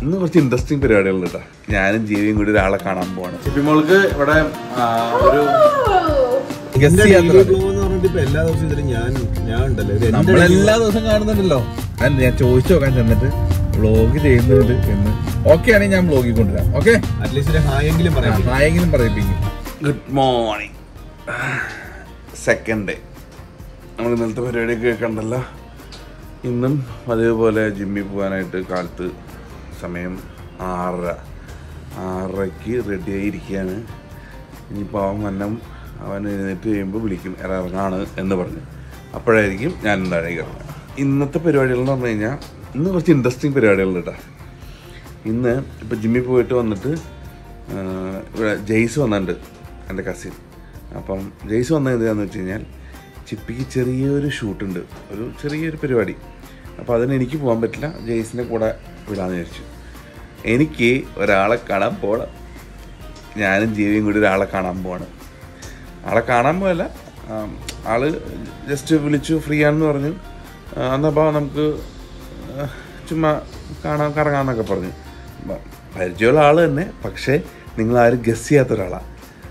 ഇന്ന് കുറച്ച് ഇൻട്രസ്റ്റിംഗ് പരിപാടികളുണ്ട് കേട്ടോ ഞാനും ജീവിയും കൂടി ഒരാളെ കാണാൻ പോവാണ് ചിപ്പിമോൾക്ക് ഇവിടെ ആ, ഒരു guess എന്റെ ചെയ്യാത്ത daily ഒരാള്. vlog എന്ന് പറഞ്ഞിട്ട് ഇപ്പൊ എല്ലാ ദിവസവും ഇതിൽ ഞാൻ ഞാൻ ഉണ്ടല്ലോ ഇത് എന്റെ നമ്മളെല്ലാ ദിവസം കാണുന്നുണ്ടല്ലോ അത് ഞാൻ ചോദിച്ചു നോക്കാൻ ചെന്നിട്ട് വ്ളോഗ് ചെയ്യുന്നുണ്ട് എന്ന് ഓക്കെ ആണെങ്കിൽ ഞാൻ വ്ളോഗിൽ കൊണ്ടുവരാം ഓക്കെ അറ്റ്ലീസ്റ്റ് ഹായ് എങ്കിലും പറയാം ആയെങ്കിലും പറയിപ്പിക്കും ഗുഡ് മോർണിംഗ് സെക്കൻഡ് ഡേ നമ്മൾ ഇന്നലത്തെ പരിപാടിയൊക്കെ കണ്ടല്ലോ ഇന്നും അതേപോലെ ജിമ്മിൽ പോകാനായിട്ട് കാലത്ത് സമയം ആറര ആറരയ്ക്ക് റെഡിയായിരിക്കുകയാണ് ഇനിയിപ്പോൾ അവൻ വന്നം അവൻ എഴുന്നേറ്റ് കഴിയുമ്പോൾ വിളിക്കും എടാ ഇറങ്ങാണ് എന്ന് പറഞ്ഞു അപ്പോഴായിരിക്കും ഞാൻ താഴേക്ക് ഇറങ്ങുക ഇന്നത്തെ പരിപാടികൾ എന്ന് പറഞ്ഞു കഴിഞ്ഞാൽ ഇന്ന് കുറച്ച് ഇൻട്രസ്റ്റിംഗ് പരിപാടികളുണ്ട് കേട്ടോ ഇന്ന് ഇപ്പോൾ ജിമ്മിൽ പോയിട്ട് വന്നിട്ട് ആ, ഇവിടെ ജെയ്സ് വന്നിട്ടുണ്ട് എൻ്റെ കസിൻ അപ്പം ജെയ്സ് വന്നത് എന്താണെന്ന് വെച്ച് കഴിഞ്ഞാൽ ചിപ്പിക്ക് ചെറിയൊരു ഷൂട്ടുണ്ട് ഒരു ചെറിയൊരു പരിപാടി അപ്പോൾ അതിന് എനിക്ക് പോകാൻ പറ്റില്ല ജെയ്സിനെ കൂടെ വിടാമെന്ന് വിചാരിച്ചു എനിക്ക് ഒരാളെ കാണാൻ പോകണം ഞാനും ജീവിയും കൂടി ഒരാളെ കാണാൻ പോവാണ് ആളെ കാണാൻ പോയല്ല ആം, ആള് ജസ്റ്റ് വിളിച്ചു ഫ്രീ ആണെന്ന് പറഞ്ഞു ആ, എന്നപ്പോൾ നമുക്ക് ആ, ചുമ്മാ കാണാൻ കറങ്ങാന്നൊക്കെ പറഞ്ഞു ബ- പരിചയമുള്ള ആൾ തന്നെ പക്ഷേ നിങ്ങൾ ആരും ഗസ് ചെയ്യാത്ത ഒരാളാണ്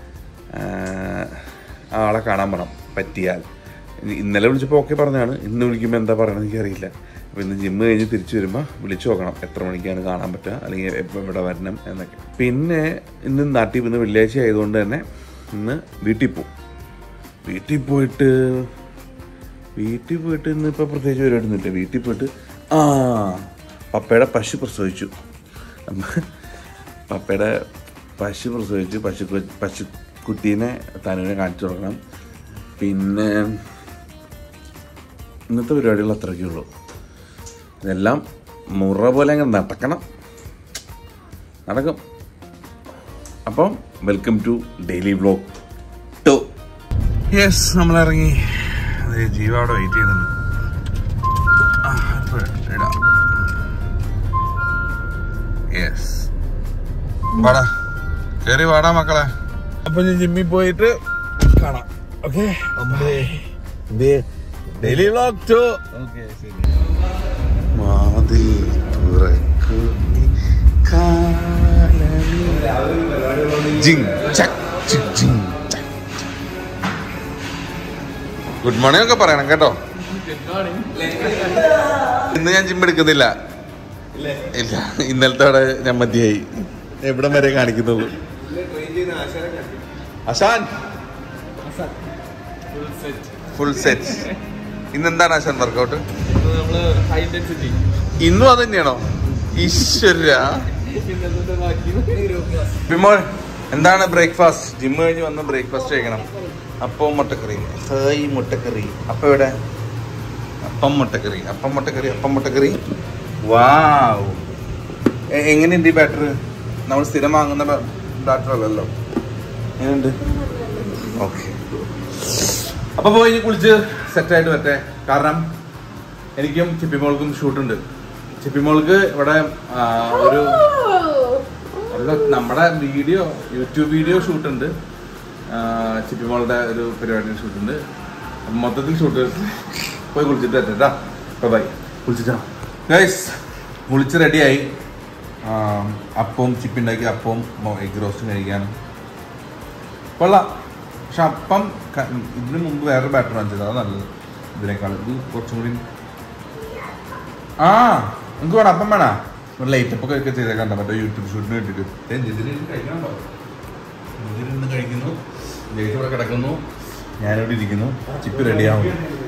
ആ ആളെ കാണാൻ പോകണം പറ്റിയാൽ ഇ- ഇന്നലെ വിളിച്ചപ്പോൾ ഓക്കെ പറഞ്ഞാണ് ഇന്ന് വിളിക്കുമ്പോൾ എന്താ പറയണമെന്ന് എനിക്കറിയില്ല അപ്പോൾ ഇന്ന് ജിമ്മ് കഴിഞ്ഞ് തിരിച്ചു വരുമ്പോൾ വിളിച്ചു നോക്കണം എത്ര മണിക്കാണ് കാണാൻ പറ്റുക അല്ലെങ്കിൽ എപ്പോൾ ഇവിടെ വരണം എന്നൊക്കെ പിന്നെ ഇന്ന് നാട്ടിൽ ഇന്ന് വെള്ളിയാഴ്ച ആയതുകൊണ്ട് തന്നെ ഇന്ന് വീട്ടിൽ പോകും വീട്ടിൽ പോയിട്ട് വീട്ടിൽ പോയിട്ട് ഇന്ന് ഇപ്പോൾ പ്രത്യേകിച്ച് പരിപാടിയൊന്നുമില്ല വീട്ടിൽ പോയിട്ട് ആ പപ്പയുടെ പശു പ്രസവിച്ചു അമ്മ- പപ്പയുടെ പശു പ്രസവിച്ചു പശു പശുക്കുട്ടീനെ തനുവിനെ കാണിച്ചു കൊടുക്കണം പിന്നെ ഇന്നത്തെ പരിപാടികൾ അത്രയ്ക്കേ ഉള്ളൂ ഇതെല്ലാം മുറ പോലെ അങ്ങ് നടക്കണം നടക്കും അപ്പം welcome to daily vlog two yes നമ്മൾ ഇറങ്ങി അതെ ജീവ അവിടെ വെയിറ്റ് ചെയ്യുന്നുണ്ട് ആ, ഇപ്പൊ ഇടാം യെസ് വാടാ കേറി വാടാ മക്കളെ അപ്പൊ ഞാൻ ജിമ്മിൽ പോയിട്ട് കാണാം ഓക്കെ ഡെയിലി വ്ലോഗ് ടു വാതിൽ തുറക്കൂ നീ കാലമേ. ജിങ് ചക് ചിക് ജിങ് ചക്. ഗുഡ് മോർണിംഗ് ഒക്കെ പറയണം കേട്ടോ ഇന്ന് ഞാൻ ജിം എടുക്കുന്നില്ല ഇല്ല ഇന്നലത്തെ അവിടെ ഞാൻ മതിയായി എവിടം വരെ കാണിക്കുന്നുള്ളൂ അശാൻ ഫുൾ സെറ്റ് ഇന്ന് എന്താണ് അശാൻ വർക്കൗട്ട് ഇന്നും അത് തന്നെയാണോ ഈശ്വര വിമോൾ എന്താണ് ബ്രേക്ക്ഫാസ്റ്റ് ജിമ്മ് കഴിഞ്ഞ് വന്ന് ബ്രേക്ക്ഫാസ്റ്റ് കഴിക്കണം അപ്പവും മുട്ടക്കറി ഹായ് മുട്ടക്കറി അപ്പം എവിടെ അപ്പം മുട്ടക്കറി അപ്പം മുട്ടക്കറി അപ്പം മുട്ടക്കറി വാവ് എ- എങ്ങനെയുണ്ട് ഈ ബാറ്റർ നമ്മൾ സ്ഥിരം വാങ്ങുന്ന ബാറ്റർ അല്ലല്ലോ എങ്ങനെയുണ്ട് ഓക്കെ അപ്പൊ പോയി കുളിച്ച് സെറ്റായിട്ട് വരട്ടെ കാരണം എനിക്കും ചിപ്പിമോൾക്കും ഷൂട്ടുണ്ട് ചിപ്പിമോൾക്ക് ഇവിടെ ആ, ഒരു അല്ല നമ്മുടെ വീഡിയോ യൂട്യൂബ് വീഡിയോ ഷൂട്ടുണ്ട് ചിപ്പിമോളുടെ ഒരു പരിപാടി ഷൂട്ടുണ്ട് അപ്പം മൊത്തത്തിൽ ഷൂട്ട് പോയി കുളിച്ചിട്ട് വരട്ടെ കേട്ടോ ബൈ കുളിച്ചിട്ടാ ഗൈസ് കുളിച്ച് റെഡിയായി അപ്പവും ചിപ്പിണ്ടാക്കി അപ്പവും എഗ് റോസ്റ്റും കഴിക്കാനും കൊള്ളാം പക്ഷെ അപ്പം ക- ഇതിന് മുമ്പ് വേറെ ബാറ്റർ വാങ്ങിച്ചത് അതാണ് നല്ലത് ഇതിനേക്കാൾ ഇത് കുറച്ചും കൂടി ആ എനിക്ക് വേണം അപ്പം വേണ ലൈറ്റ് അപ്പൊക്കെ ഒക്കെ ചെയ്തേക്കണ്ട മറ്റേ യൂട്യൂബ് ഷൂട്ടിന് വേണ്ടിയിട്ട് ഇതിലിരുന്ന് കഴിക്കണോ ഇതിലിരുന്ന് കഴിക്കുന്നു ജയിച്ച് ഇവിടെ കിടക്കുന്നു ഞാനിവിടെ ഇരിക്കുന്നു ചിപ്പ് റെഡിയാവും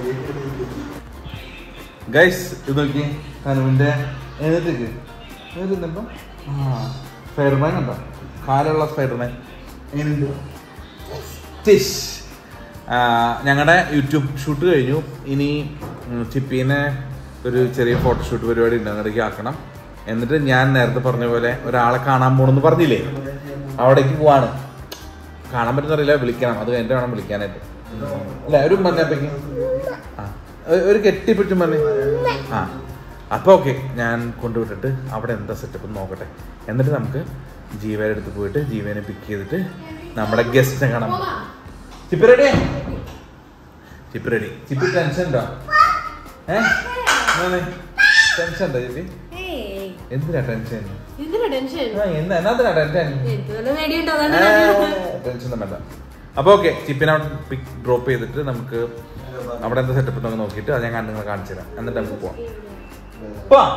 ഗൈസ് ഇത് നോക്കി കനുവിൻ്റെ ഏതൊക്കെ ഏതിപ്പം ആ സ്പൈഡർമാൻ കണ്ടോ കാലുള്ള സ്പൈഡർമാൻ എങ്ങനെയുണ്ട് ടിഷ് ഞങ്ങളുടെ യൂട്യൂബ് ഷൂട്ട് കഴിഞ്ഞു ഇനി ഉം, ചിപ്പീനെ ഒരു ചെറിയ ഫോട്ടോഷൂട്ട് പരിപാടി ഉണ്ട് അങ്ങോട്ടേക്ക് ആക്കണം എന്നിട്ട് ഞാൻ നേരത്തെ പറഞ്ഞ പോലെ ഒരാളെ കാണാൻ പോണെന്ന് പറഞ്ഞില്ലേ അവിടേക്ക് പോവാണ് കാണാൻ പറ്റുന്നറിയില്ല വിളിക്കണം അത് കഴിഞ്ഞിട്ട് വേണം വിളിക്കാനായിട്ട് അല്ല ഒരു മഞ്ഞപ്പയ്ക്ക് ആ ഒ- ഒരു കെട്ടിപ്പിടിച്ചും പറഞ്ഞേ ആ അപ്പോൾ ഓക്കെ ഞാൻ കൊണ്ടുവിട്ടിട്ട് അവിടെ എന്താ സെറ്റപ്പ് നോക്കട്ടെ എന്നിട്ട് നമുക്ക് ജീവയുടെ അടുത്ത് പോയിട്ട് ജീവനെ പിക്ക് ചെയ്തിട്ട് നമ്മുടെ ഗസ്റ്റിനെ കാണാം ചിപ്പ് റെഡി ചിപ്പ് റെഡി ചിപ്പ് ടെൻഷൻ ഉണ്ടോ ഏ ടെൻഷൻ ഉണ്ടോ ചിപ്പി Hey. എന്തിനാ ടെൻഷൻ എന്തിനാ ടെൻഷൻ എന്നാ ടെൻഷൻ എനിക്ക് വല്ല പേടിയുണ്ടോ അതാണ് ഞാൻ- ടെൻഷൻ ഒന്നും വേണ്ട അപ്പൊ ഓക്കെ ചിപ്പിനെ അവിടെ പിക്ക് ഡ്രോപ്പ് ചെയ്തിട്ട് നമുക്ക് അവിടെ എന്താ സെറ്റപ്പ് ഉണ്ടോ എന്ന് നോക്കിയിട്ട് അത് ഞാൻ കണ്ട് നിങ്ങളെ കാണിച്ചു തരാം എന്നിട്ട് നമുക്ക് പോവാം പോവാം.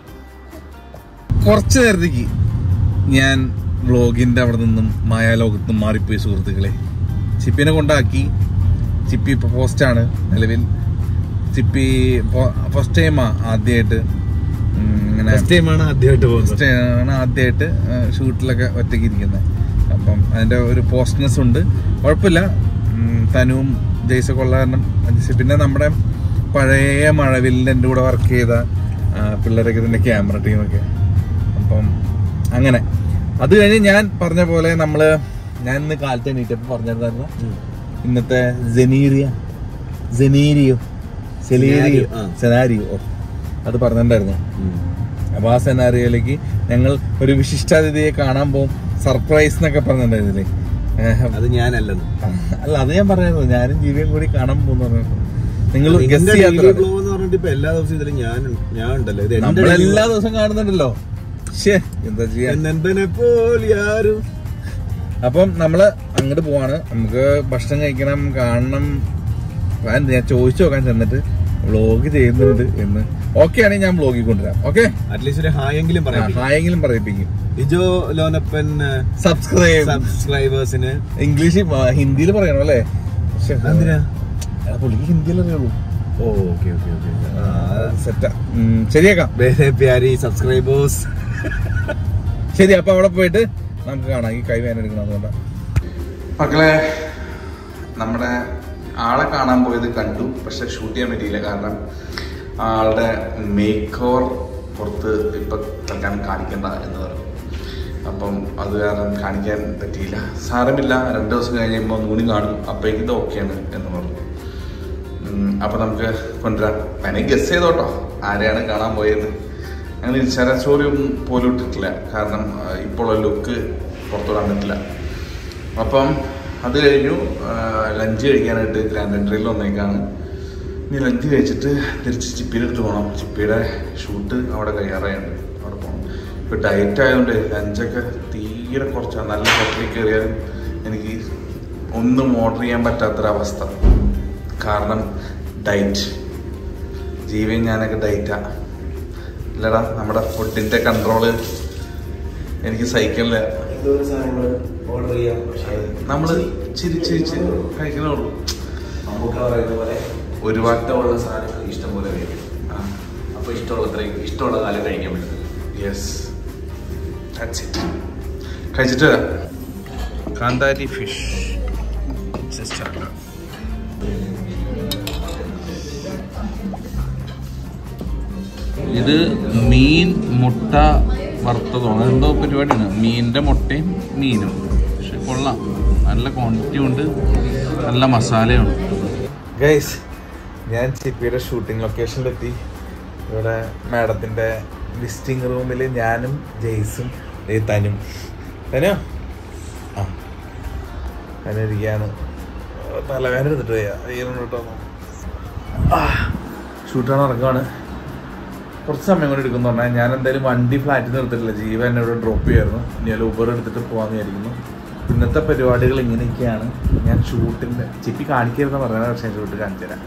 കുറച്ച് നേരത്തേക്ക് ഞാൻ വ്ളോഗിന്റെ അവിടെ നിന്നും മായാലോകത്ത് നിന്നും മാറിപ്പോയി സുഹൃത്തുക്കളെ ചിപ്പിനെ കൊണ്ടാക്കി ചിപ്പി ഇപ്പൊ പോസ്റ്റാണ് നിലവിൽ ചിപ്പി ഫസ്റ്റ് ടൈമാ ആദ്യമായിട്ട് ഇങ്ങനെ ഫസ്റ്റ് ടൈമാണ് ആദ്യമായിട്ട് പോകുന്നത് ആണ് ആദ്യമായിട്ട് ഷൂട്ടിലൊക്കെ ഒറ്റയ്ക്ക് ഇരിക്കുന്നത് അപ്പം അതിന്റെ ഒരു പോസ്റ്റ്നെസ് ഉണ്ട് കുഴപ്പമില്ല ഉം, തനുവും ജയ്സൊക്കെ ഉള്ള കാരണം അത് പിന്നെ നമ്മുടെ പഴയ മഴവില്ലിൻ്റെ എൻ്റെ കൂടെ വർക്ക് ചെയ്ത ആ, പിള്ളേരൊക്കെ ഇതിന്റെ ക്യാമറ ടീമൊക്കെ അപ്പം അങ്ങനെ അത് കഴിഞ്ഞ് ഞാൻ പറഞ്ഞ പോലെ നമ്മള് ഞാൻ ഇന്ന് കാലത്ത് എണീറ്റപ്പോൾ പറഞ്ഞിരുന്നായിരുന്നു ഇന്നത്തെ ജനീരിയ ജനീരിയോ സെലീരിയോ സെനാരിയോ, ആ. സെനാരിയോ ഓ, അത് പറഞ്ഞിട്ടുണ്ടായിരുന്നു ഉം. അപ്പൊ ആ സെനാറിയോയിലേക്ക് ഞങ്ങൾ ഒരു വിശിഷ്ടാതിഥിയെ കാണാൻ പോകും സർപ്രൈസ് എന്നൊക്കെ പറഞ്ഞിട്ടുണ്ടായിരുന്നില്ലേ ഏഹ്, അത് ഞാനല്ലെന്ന് അല്ല അത് ഞാൻ പറയായിരുന്നു ഞാനും ജീവിയും കൂടി കാണാൻ പോകുന്നു നിങ്ങൾ ഗസ് നിന്റെ ചെയ്യാത്ത daily vlog എന്ന് പറഞ്ഞിട്ട് ഇപ്പൊ എല്ലാ ദിവസവും ഇതിൽ ഞാൻ ഞാൻ ഉണ്ടല്ലോ ഇത് എന്റെ നമ്മളെല്ലാ ദിവസം കാണുന്നുണ്ടല്ലോ ശേ എന്താ ചെയ്യാ എന്നെ പോലെ ആരും അപ്പം നമ്മള് അങ്ങോട്ട് പോവാണ് നമുക്ക് ഭക്ഷണം കഴിക്കണം കാണണം ഞാൻ ഞാൻ ചോദിച്ചു നോക്കാൻ ചെന്നിട്ട് വ്ളോഗ് ചെയ്യുന്നുണ്ട് എന്ന് ഓക്കെ ആണെങ്കിൽ ഞാൻ വ്ളോഗിൽ കൊണ്ടുവരാം ഓക്കെ അറ്റ്ലീസ്റ്റ് ഒരു ഹായ് എങ്കിലും പറയാം ഹായെങ്കിലും പറയിപ്പിക്കും ഇജോ ലോനപ്പൻ സബ്സ്ക്രൈബ് സബ്സ്ക്രൈബേഴ്സിന് ഇംഗ്ലീഷ് ഹിന്ദിയിൽ പറയണം അല്ലേ പക്ഷെ എന്തിനാ എടാ, പുള്ളിക്ക് ഹിന്ദിയിൽ അറിയുള്ളൂ ഓ ഓക്കെ ഓക്കെ ഓക്കെ സെറ്റാ ശരിയാക്കാം വേറെ പ്യാരി സബ്സ്ക്രൈബേഴ്സ് ശരി അപ്പൊ അവിടെ പോയിട്ട് നമുക്ക് കാണാം ഈ കൈ വേനെടുക്കണം അതുകൊണ്ടാ മക്കളെ നമ്മുടെ ആളെ കാണാൻ പോയത് കണ്ടു പക്ഷെ ഷൂട്ട് ചെയ്യാൻ പറ്റിയില്ല കാരണം ആളുടെ മേക്ക് ഓവർ പുറത്ത് ഇപ്പൊ തൽക്കാലം കാണിക്കണ്ട എന്ന് പറഞ്ഞു അപ്പം അത് കാരണം കാണിക്കാൻ പറ്റിയില്ല സാരമില്ല രണ്ട് ദിവസം കഴിയുമ്പോൾ ഒന്നുകൂടി കാണും അപ്പോഴേക്കും ഇത് ഓക്കെയാണ് എന്ന് പറഞ്ഞു ഉം, അപ്പൊ നമുക്ക് കൊണ്ടുവരാം വേണമെങ്കിൽ ഗസ് ചെയ്തോട്ടോ ആരെയാണ് കാണാൻ പോയത് ഞങ്ങൾ ഇൻസ്റ്റാഗ്രാം സ്റ്റോറി ഒന്നും പോലും ഇട്ടിട്ടില്ല കാരണം ആ, ഇപ്പോൾ ലുക്ക് പുറത്തുവിടാൻ പറ്റില്ല അപ്പം അത് കഴിഞ്ഞു ലഞ്ച് കഴിക്കാനായിട്ട് ഗ്രാൻഡ് എൻട്രിയിൽ വന്നേക്കാണ് ഇനി ലഞ്ച് കഴിച്ചിട്ട് തിരിച്ച് ചിപ്പിയുടെ അടുത്ത് പോകണം ചിപ്പിയുടെ ഷൂട്ട് അവിടെ കഴിയാറായുണ്ട് അവിടെ പോകണം ഇപ്പോൾ ഡയറ്റ് ആയതുകൊണ്ട് ലഞ്ചൊക്കെ തീരെ കുറച്ചാണ് നല്ല ഹോട്ടലിൽ കയറിയാലും എനിക്ക് ഒന്നും ഓർഡർ ചെയ്യാൻ പറ്റാത്തൊരവസ്ഥ കാരണം ഡയറ്റ് ജീവൻ ഞാനൊക്കെ ഡയറ്റാ ഇല്ലടാ നമ്മുടെ ഫുഡിന്റെ കൺട്രോള് എനിക്ക് സഹിക്കണില്ല എന്തോരം സാധനങ്ങൾ ഓർഡർ ചെയ്യാം പക്ഷേ നമ്മള് ചിരി ചിരിച്ച് കഴിക്കണുള്ളൂ നമുക്ക് പറയുന്ന പോലെ ഒരു വാട്ടം ഇഷ്ടമുള്ള സാധനങ്ങൾ ഇഷ്ടം പോലെ കഴിക്കും ആ അപ്പൊ ഇഷ്ടമുള്ള അത്രയും ഇഷ്ടമുള്ള കാലം കഴിക്കാൻ പറ്റും യെസ് ദാറ്റ്സ് ഇറ്റ് കഴിച്ചിട്ട് വരാം കാന്താരി ഫിഷ് ഇത് മീൻ മുട്ട വറുത്തതാണ് എന്തോ പരിപാടിയാണ് മീനിൻ്റെ മുട്ടയും മീനും പക്ഷെ കൊള്ളാം നല്ല ക്വാണ്ടിറ്റി ഉണ്ട് നല്ല മസാലയുണ്ട് ഗൈസ് ഞാൻ ചിപ്പിയുടെ ഷൂട്ടിംഗ് ലൊക്കേഷനിലെത്തി ഇവിടെ മാഡത്തിൻ്റെ വിസിറ്റിംഗ് റൂമിൽ ഞാനും ജെയ്സും ദേ തനും തനോ ആ തനിരിക്കുകയാണ് തലവേദന എടുത്തിട്ട് വയ്യ കേട്ടോ ഷൂട്ടാണ് ഇറങ്ങുവാണ് കുറച്ച് സമയം കൂടി എടുക്കുന്നു പറഞ്ഞാൽ ഞാൻ എന്തായാലും വണ്ടി ഫ്ലാറ്റിൽ നിർത്തിട്ടില്ല ജീവ എന്നെ ഇവിടെ ഡ്രോപ്പ് ചെയ്യായിരുന്നു ഇനി ഞാൻ ഊബർ എടുത്തിട്ട് പോകാമെന്ന് വിചാരിക്കുന്നു ഇന്നത്തെ പരിപാടികൾ ഇങ്ങനെയൊക്കെയാണ് ഞാൻ ഷൂട്ടിൻ്റെ ചിപ്പി കാണിക്കരുതെന്ന് പറഞ്ഞാൽ പക്ഷേ ഞാൻ ഷൂട്ട് കാണിച്ചു തരാം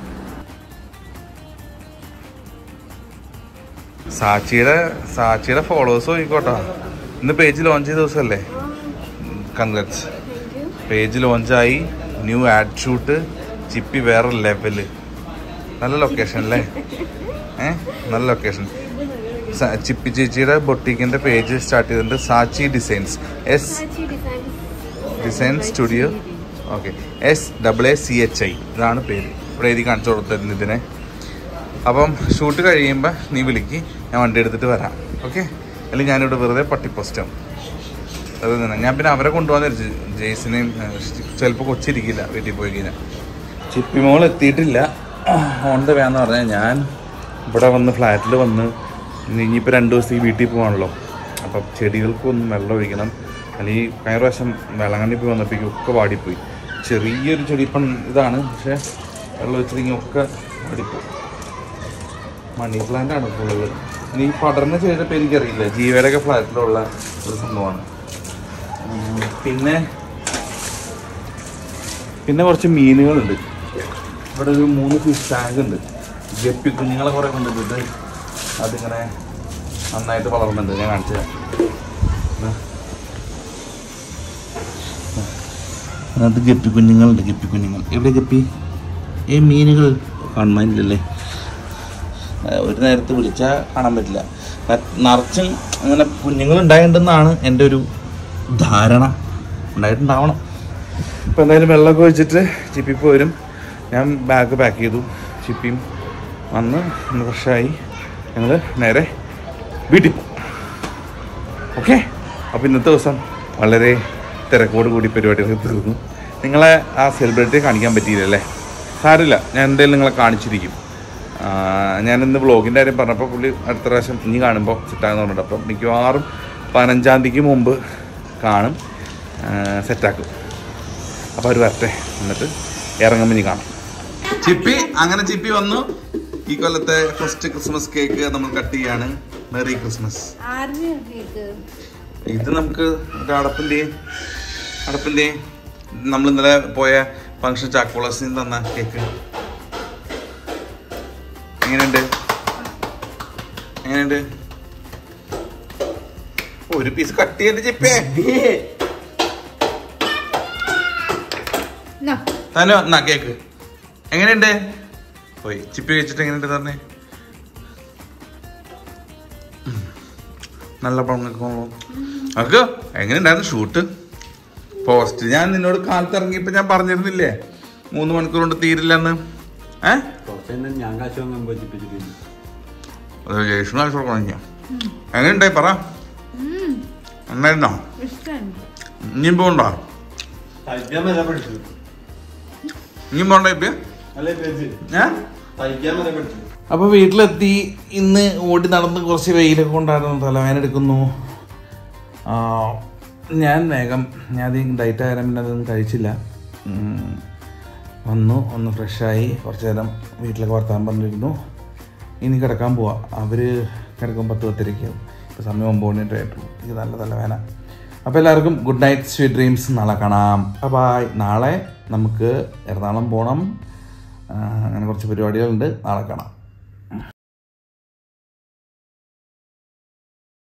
സാച്ചിയുടെ സാച്ചിയുടെ ഫോളോവേഴ്സ് നോക്കിക്കോട്ടോ ഇന്ന് പേജ് ലോഞ്ച് ചെയ്ത ദിവസമല്ലേ കൺഗ്രറ്റ്സ് പേജ് ലോഞ്ചായി ന്യൂ ആഡ് ഷൂട്ട് ചിപ്പി വേറെ ലെവല് നല്ല ലൊക്കേഷൻ അല്ലേ ഏ നല്ല ലൊക്കേഷൻ ചിപ്പി ചേച്ചിയുടെ ബൊട്ടിക്കിന്റെ പേജ് സ്റ്റാർട്ട് ചെയ്തിട്ടുണ്ട് Saachi designs S design studio okay S double A C H I ഇതാണ് പേര് ഇവിടെ എഴുതി കാണിച്ചു കൊടുത്തിരുന്നു ഇതിനെ അപ്പം ഷൂട്ട് കഴിയുമ്പോൾ നീ വിളിക്ക് ഞാൻ വണ്ടി എടുത്തിട്ട് വരാം ഓക്കെ അല്ലെങ്കിൽ ഞാനിവിടെ വെറുതെ പട്ടി പോസ്റ്റാവും അത് തന്നെ ഞാൻ പിന്നെ അവരെ കൊണ്ടുപോകാൻ വിചാരിച്ചു ജെയ്സിനെയും ചിലപ്പോൾ കൊച്ചിരിക്കില്ല വീട്ടിൽ പോയി കഴിഞ്ഞാൽ ചിപ്പി മോൾ എത്തിയിട്ടില്ല ഓൺ ദ വേന്ന് പറഞ്ഞാൽ ഞാൻ ഇവിടെ വന്ന് ഫ്ലാറ്റിൽ വന്ന് ഇനി ഇനിയിപ്പോൾ രണ്ട് ദിവസത്തേക്ക് വീട്ടിൽ പോകാണല്ലോ അപ്പം ചെടികൾക്കൊന്നും വെള്ളം ഒഴിക്കണം അല്ലെങ്കിൽ കഴിഞ്ഞ പ്രാവശ്യം വെള്ളങ്ങണ്ണി പോയി വന്നപ്പോഴേക്കും ഒക്കെ വാടിപ്പോയി ചെറിയൊരു ചെടി ഇപ്പം ഇതാണ് പക്ഷേ വെള്ളം ഒഴിച്ചില്ലെങ്കിൽ ഒക്കെ വാടിപ്പോയി മണി പ്ലാന്റ് ആണ് ഫുള്ള് ഇനി പടർന്ന് ചെയ്തപ്പോൾ എനിക്കറിയില്ല ജീവയുടെ ഒക്കെ ഫ്ലാറ്റിലുള്ള ഒരു സംഭവമാണ് ഉം, പിന്നെ പിന്നെ കുറച്ച് മീനുകളുണ്ട് ഇവിടെ ഒരു മൂന്ന് ഫിഷ് ടാങ്ക് ഉണ്ട് ഗപ്പി കുഞ്ഞുങ്ങളെ കുറേ കൊണ്ടിട്ടിട്ട് അതിങ്ങനെ നന്നായിട്ട് വളർന്നുണ്ട് ഞാൻ കാണിച്ചു തരാം ദാ. ദാ. അതിനകത്ത് ഗപ്പി കുഞ്ഞുങ്ങളുണ്ട് ഗപ്പി കുഞ്ഞുങ്ങൾ എവിടെ ഗപ്പി ഏ മീനുകൾ കാണുന്നില്ലല്ലേ ഒരു നേരത്ത് വിളിച്ചാൽ കാണാൻ പറ്റില്ല ന- നിറച്ചും അങ്ങനെ കുഞ്ഞുങ്ങൾ ഉണ്ടായിട്ടുണ്ടെന്നാണ് എൻ്റെ ഒരു ധാരണ ഉണ്ടായിട്ടുണ്ടാവണം ഇപ്പം എന്തായാലും വെള്ളമൊക്കെ ഒഴിച്ചിട്ട് ചിപ്പി പോരും ഞാൻ ബാഗ് പാക്ക് ചെയ്തു ചിപ്പിയും വന്ന് ഒന്ന് ഫ്രഷായി ഞങ്ങൾ നേരെ വീട്ടിൽ പോകും ഓക്കെ അപ്പോൾ ഇന്നത്തെ ദിവസം വളരെ തിരക്കോട് കൂടി പരിപാടികൾ തീർന്നു നിങ്ങളെ ആ സെലിബ്രിറ്റിയെ കാണിക്കാൻ പറ്റിയില്ലല്ലേ സാരമില്ല ഞാൻ എന്തായാലും നിങ്ങളെ കാണിച്ചിരിക്കും ആ, ഞാനിന്ന് വ്ളോഗിൻ്റെ കാര്യം പറഞ്ഞപ്പോൾ പുള്ളി അടുത്ത പ്രാവശ്യം ഇനി കാണുമ്പോൾ സെറ്റാന്ന് പറഞ്ഞിട്ട് അപ്പം മിക്കവാറും പതിനഞ്ചാം തീയതിക്ക് മുമ്പ് കാണും സെറ്റാക്കും അപ്പോൾ അവർ വരട്ടെ എന്നിട്ട് ഇറങ്ങുമ്പോൾ ഇനി കാണാം ചിപ്പി അങ്ങനെ ചിപ്പി വന്നു ഈ കൊല്ലത്തെ ഫസ്റ്റ് ക്രിസ്മസ് കേക്ക് നമ്മൾ കട്ട് ചെയ്യാണ് മെറി ക്രിസ്മസ് ആരുടെ കേക്ക് ഇത് നമുക്ക് ഒരു അടപ്പിൻ്റെയും അടപ്പിൻ്റെയും നമ്മൾ ഇന്നലെ പോയ ഫംഗ്ഷൻ ചാക്കോളസിൽ നിന്ന് തന്ന കേക്ക് എങ്ങനെയുണ്ട് എങ്ങനെയുണ്ട് ഒരു പീസ് കട്ട് ചെയ്തിട്ട് ചിപ്പേ നാ, തന്നെ എന്നാ കേക്ക് എങ്ങനെയുണ്ട് പോയി ചിപ്പി വെച്ചിട്ട് എങ്ങനെയുണ്ട് പറഞ്ഞേ ഉം. നല്ല പങ്കോ അക്ക് എങ്ങനെയുണ്ടായിരുന്നു ഷൂട്ട് പോസ്റ്റ് ഞാൻ നിന്നോട് കാലത്ത് ഇറങ്ങിയപ്പോ ഞാൻ പറഞ്ഞിരുന്നില്ലേ മൂന്ന് മണിക്കൂർ കൊണ്ട് തീരില്ലെന്ന് ഏ കുറച്ച് ഞാൻ കാശ് വാങ്ങാൻ പറ്റിപ്പിച്ചിട്ടുണ്ട് അത് ജേഷന് കാശ് കൊടുക്കണം ഞാൻ എങ്ങനെയുണ്ടായി പറ ഉം, നന്നായിരുന്നോ ഇഷ്ടാണ്. ഇനിയും പോകണ്ടോ തയ്ക്കാൻ വരെ പഠിച്ചു ഇനിയും പോകണ്ടോ ഇപ്പൊ അല്ലേ പേജ് ഏ തയ്ക്കാൻ വരെ പഠിച്ചു അപ്പോൾ വീട്ടിലെത്തി ഇന്ന് ഓടി നടന്ന് കുറച്ച് വെയിലൊക്കെ കൊണ്ടായിരുന്നു തലവേന എടുക്കുന്നു ആ, ഞാൻ വേഗം ഞാൻ അധികം ഡയറ്റ് ആയാലും പിന്നെ അതൊന്നും കഴിച്ചില്ല ഉം. വന്നു ഒന്ന് ഫ്രഷായി കുറച്ച് നേരം വീട്ടിലൊക്കെ വർത്താൻ പറഞ്ഞിരുന്നു ഇനി കിടക്കാൻ പോവാം അവർ കിടക്കും പത്ത് പത്തരയ്ക്ക് ഇപ്പോൾ സമയം ഒമ്പത് മണിയുടെ ആയിട്ടുള്ളൂ എനിക്ക് നല്ല തലവേന അപ്പോൾ എല്ലാവർക്കും ഗുഡ് നൈറ്റ് സ്വീറ്റ് ഡ്രീംസ് നാളെ കാണാം ബായ് നാളെ നമുക്ക് എറണാകുളം പോകണം ആ, അങ്ങനെ കുറച്ച് പരിപാടികളുണ്ട് നാളെ കാണാം